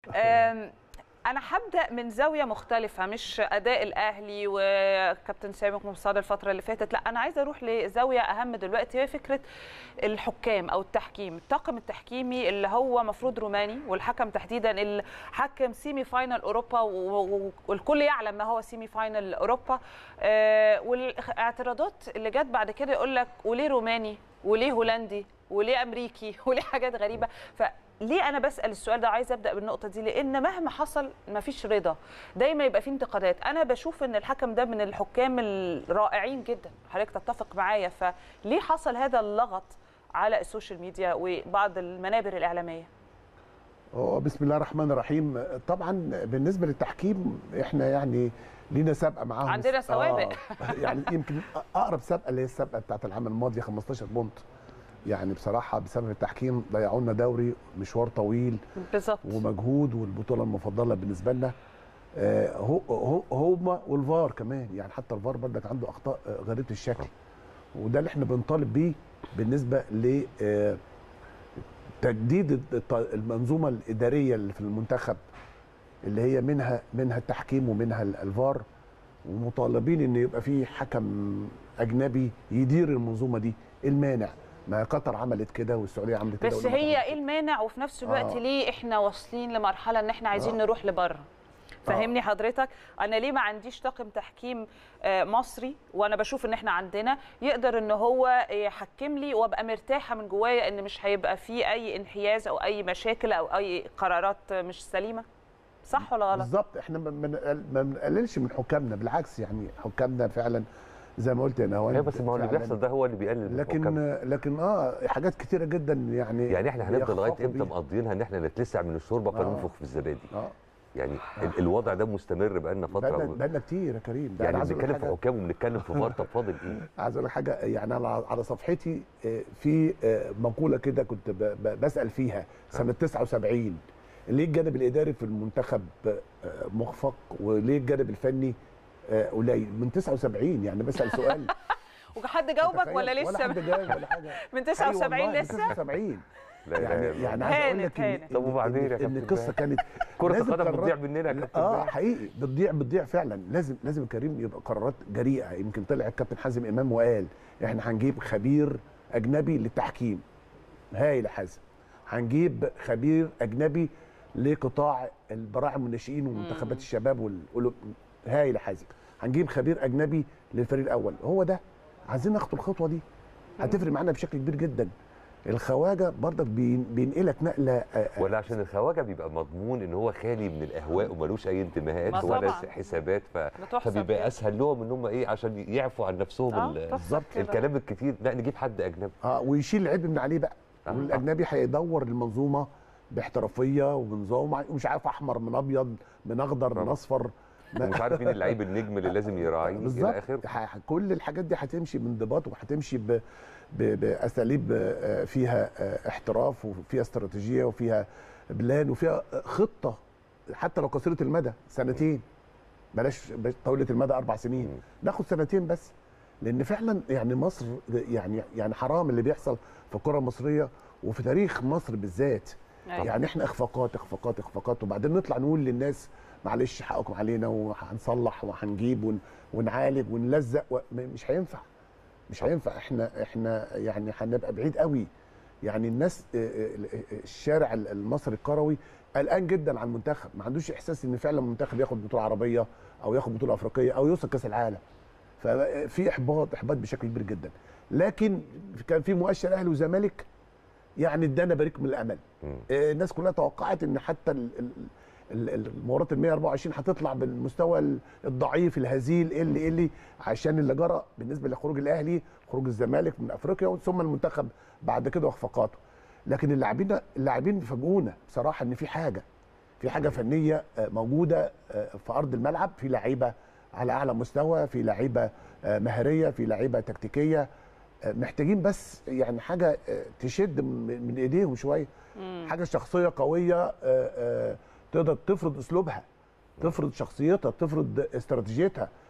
أم، انا هبدا من زاويه مختلفه مش اداء الاهلي وكابتن سامي مصاد الفتره اللي فاتت لا انا عايزه اروح لزاويه اهم دلوقتي هي فكره الحكام او التحكيم الطاقم التحكيمي اللي هو مفروض روماني والحكم تحديدا اللي حكم سيمي فاينال اوروبا و- و- والكل يعلم ما هو سيمي فاينال اوروبا آه، والاعتراضات اللي جت بعد كده يقول لك وليه روماني وليه هولندي وليه امريكي وليه حاجات غريبه فليه انا بسال السؤال ده عايزه ابدا بالنقطه دي لان مهما حصل ما فيش رضا دايما يبقى في انتقادات انا بشوف ان الحكم ده من الحكام الرائعين جدا حضرتك تتفق معايا فليه حصل هذا اللغط على السوشيال ميديا وبعض المنابر الاعلاميه هو بسم الله الرحمن الرحيم طبعا بالنسبه للتحكيم احنا يعني لينا سابقه معاهم عندنا سوابق. آه يعني يمكن اقرب سابقه اللي هي السابقه بتاعت العام الماضي 15 بونت يعني بصراحه بسبب التحكيم ضيعوا لنا دوري مشوار طويل بالظبط ومجهود والبطوله المفضله بالنسبه لنا آه، هو هو هما والفار كمان يعني حتى الفار برضك عنده اخطاء آه، غريبه الشكل وده اللي احنا بنطالب بيه بالنسبه ل آه، تجديد الط- المنظومه الاداريه اللي في المنتخب اللي هي منها منها التحكيم ومنها ال- الفار ومطالبين ان يبقى في حكم اجنبي يدير المنظومه دي إيه المانع ما قطر عملت كده والسعوديه عملت كده بس والإمارات هي عملت ايه المانع وفي نفس الوقت آه. ليه احنا واصلين لمرحله ان احنا عايزين آه. نروح لبره فهمني حضرتك انا ليه ما عنديش طاقم تحكيم آه، مصري وانا بشوف ان احنا عندنا يقدر ان هو يحكم لي وابقى مرتاحه من جوايا ان مش هيبقى فيه اي انحياز او اي مشاكل او اي قرارات مش سليمه صح ولا غلط بالظبط احنا ما بنقل- ما بنقللش من حكامنا بالعكس يعني حكامنا فعلا زي ما قلت يا نهوان ايوه بس ما هو اللي فعلاً. بيحصل ده هو اللي بيقلل من لكن الحكام. لكن اه حاجات كتيره جدا يعني يعني احنا هنفضل لغايه بيخافوا امتى بيها. مقضينها ان احنا نتلسع من الشوربه آه. فننفخ في الزبادي اه يعني ال- الوضع ده مستمر بقالنا فتره بقالنا بقالنا كتير يا كريم ده يعني أنا عايز أقول لك بنتكلم في حاجة- حكام وبنتكلم في فار طب فاضل ايه؟ عايز اقول لك حاجه يعني انا على صفحتي آه، في آه، مقوله كده كنت ب- ب- بسال فيها سنه 79 ليه الجانب الاداري في المنتخب آه، مخفق وليه الجانب الفني آه، قليل من 79 يعني بسال سؤال وحد جاوبك تخيل؟ ولا ولا لسه حد جاوب ولا حاجه من أيوة 79 والله، من لسه 79 لا إله إلا يعني الله. يعني عايز اقول هانت- لك إن- هانت. طب إن- وبعدين يا إن- ان كابتن القصه كانت كره لازم القدم قرارات- بتضيع مننا يا كابتن اه باشا. حقيقي بتضيع بتضيع فعلا لازم لازم الكريم يبقى قرارات جريئه يمكن طلع الكابتن حازم امام وقال احنا هنجيب خبير اجنبي للتحكيم هايل يا حازم هنجيب خبير اجنبي لقطاع البراعم والناشئين ومنتخبات الشباب وال... هايل يا حازم هنجيب خبير اجنبي للفريق الاول هو ده عايزين ناخد الخطوه دي هتفرق معانا بشكل كبير جدا الخواجه برضك بين- بينقلك نقله آه، آه، ولا عشان الخواجه بيبقى مضمون ان هو خالي من الاهواء وملوش اي انتماءات ما ولا طبعاً. حسابات ف... بتحسب فبيبقى كده. اسهل لهم ان هم ايه عشان يعفوا عن نفسهم اه ال... تحسب كده. الكلام الكتير لا نجيب حد اجنبي اه ويشيل العيب من عليه بقى آه. والاجنبي هيدور المنظومه باحترافيه وبنظام ومش عارف احمر من ابيض من اخضر من طبعا. اصفر ما- ومش عارف مين اللعيب النجم اللي لازم يراعيه الى بالظبط اخره ح- كل الحاجات دي هتمشي بانضباط وهتمشي ب... ب... باساليب آه، فيها آه، احتراف وفيها استراتيجيه وفيها بلان وفيها آه، خطه حتى لو قصيره المدى سنتين بلاش بلاش طويله المدى اربع سنين ناخد سنتين بس لان فعلا يعني مصر يعني يعني حرام اللي بيحصل في الكره المصريه وفي تاريخ مصر بالذات أيوة. يعني احنا اخفاقات اخفاقات اخفاقات وبعدين نطلع نقول للناس معلش حقكم علينا وهنصلح وهنجيب ون- ونعالج ونلزق و... م- مش هينفع مش هينفع احنا احنا يعني هنبقى بعيد قوي يعني الناس اه، اه، اه، الشارع المصري الكروي قلقان جدا على المنتخب ما عندوش احساس ان فعلا المنتخب ياخد بطوله عربيه او ياخد بطوله افريقيه او يوصل كاس العالم ففي احباط احباط بشكل كبير جدا لكن كان في مؤشر اهلي وزمالك يعني ادانا بريق من الامل مم. آه، الناس كلها توقعت ان حتى ال- ال- ال- المباراه ال 124 هتطلع بالمستوى ال- الضعيف الهزيل اللي اللي عشان اللي جرى بالنسبه لخروج الاهلي خروج الزمالك من افريقيا ثم المنتخب بعد كده واخفاقاته لكن اللاعبين اللاعبين فاجئونا بصراحه ان في حاجه في حاجه فنيه آه، موجوده آه، في ارض الملعب في لعيبه على اعلى مستوى في لعيبه آه، مهاريه في لعيبه تكتيكيه آه، محتاجين بس يعني حاجه آه، تشد من من ايديهم شويه حاجه شخصيه قويه آه، آه، تقدر تفرض اسلوبها تفرض شخصيتها تفرض استراتيجيتها